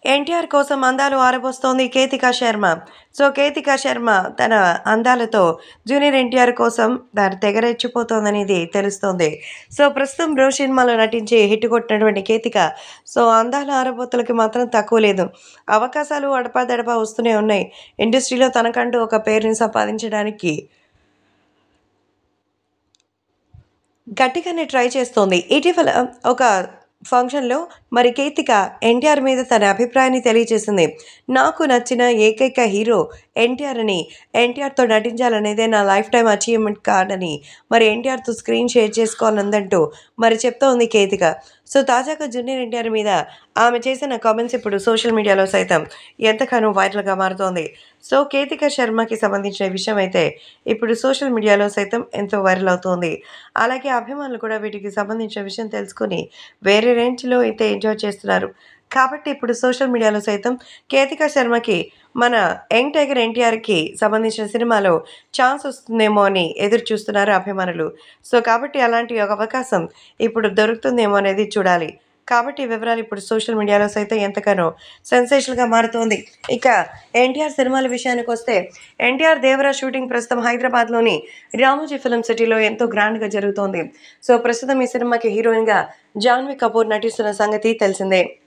ఎన్టీఆర్ కోసం అందాలు ఆరబోస్తోంది కేతికా శర్మ సో కేతికా శర్మ తన అందాలతో జూనియర్ ఎన్టీఆర్ కోసం దాని తెగరెచ్చిపోతోందనేది తెలుస్తోంది సో ప్రస్తుతం బ్రో సినిమాలో నటించి హిట్ కొట్టినటువంటి కేతిక సో అందాల ఆరబోతులకి మాత్రం తక్కువ లేదు అవకాశాలు అడపాదడపా వస్తూనే ఉన్నాయి ఇండస్ట్రీలో తనకంటూ ఒక పేరుని సంపాదించడానికి గట్టిగానే ట్రై చేస్తోంది ఇటీవల ఒక ఫంక్షన్లో మరి కేతిక ఎన్టీఆర్ మీద తన అభిప్రాయాన్ని తెలియజేసింది నాకు నచ్చిన ఏకైక హీరో ఎన్టీఆర్ అని ఎన్టీఆర్తో నటించాలనేదే నా లైఫ్ టైం అచీవ్మెంట్ కాదని మరి ఎన్టీఆర్తో స్క్రీన్ షేర్ చేసుకోవాలందంటూ మరి చెప్తోంది ఉంది కేతిక సో తాజాగా జూనియర్ ఎన్టీఆర్ మీద ఆమె చేసిన కామెంట్స్ ఇప్పుడు సోషల్ మీడియాలో సైతం ఎంతగానో వైరల్గా మారుతోంది సో కేతిక శర్మకి సంబంధించిన విషయం అయితే ఇప్పుడు సోషల్ మీడియాలో సైతం ఎంతో వైరల్ అవుతోంది అలాగే అభిమానులు కూడా వీటికి సంబంధించిన విషయం తెలుసుకొని వేరే రేంజ్లో అయితే ఎంజాయ్ చేస్తున్నారు కాబట్టి ఇప్పుడు సోషల్ మీడియాలో సైతం కేతిక శర్మకి మన యంగ్ టైగర్ ఎన్టీఆర్కి సంబంధించిన సినిమాలో ఛాన్స్ వస్తుందేమో అని ఎదురు చూస్తున్నారు అభిమానులు సో కాబట్టి అలాంటి ఒక అవకాశం ఇప్పుడు దొరుకుతుందేమో అనేది చూడాలి కాబట్టి ఈ వివరాలు ఇప్పుడు సోషల్ మీడియాలో సైతం ఎంతగానో సెన్సేషన్గా మారుతోంది ఇక ఎన్టీఆర్ సినిమాల విషయానికి వస్తే ఎన్టీఆర్ దేవరా షూటింగ్ ప్రస్తుతం హైదరాబాద్లోని రామోజీ ఫిలిం సిటీలో ఎంతో గ్రాండ్గా జరుగుతోంది సో ప్రస్తుతం ఈ సినిమాకి హీరోయిన్గా జాన్వీ కపూర్ నటిస్తున్న సంగతి తెలిసిందే